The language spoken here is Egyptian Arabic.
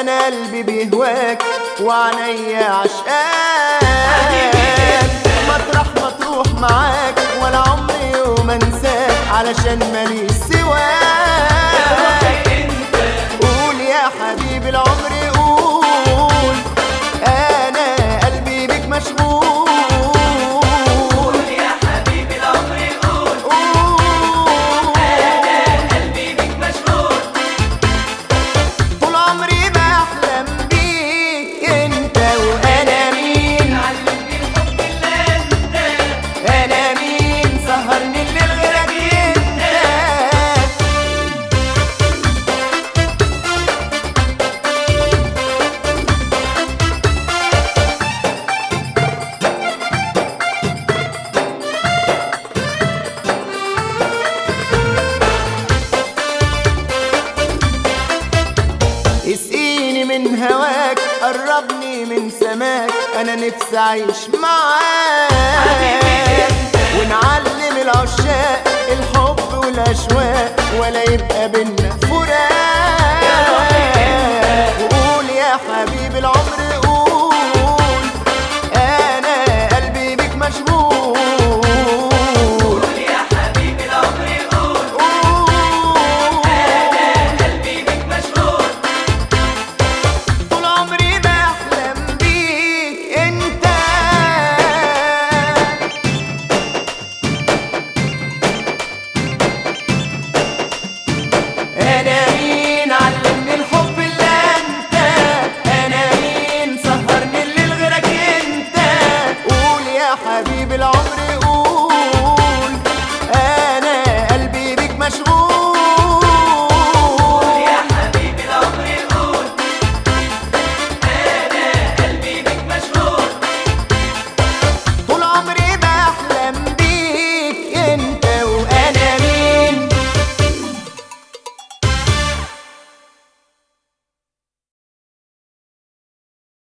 انا قلبي بيهواك وعينيا عشقاك مطرح ما تروح معاك ولا عمري يوم انساك علشان ماليش سواك قول يا حبيبي العمر قول انا قلبي بيك مشغول يا حبيبي العمر قول قول قلبي بيك مشغول طول عمري بحلم بيك انت وانا مين علمني الحب اللي انت انا مين سهرني الليل غيرك انت اسقيني من هواك قربني من سماك انا نفسي اعيش معاك ونعلم العشاق الحب والاشواق ولا يبقى بينا فراق قول يا حبيبي العمر قول انا قلبي بيك مشغول قول يا حبيبي العمر قول قول قلبي بيك مشغول طول عمري بحلم بيك انت انا مين علمني الحب اللي انت انا مين سهرني الليل غيرك انت قول يا حبيبي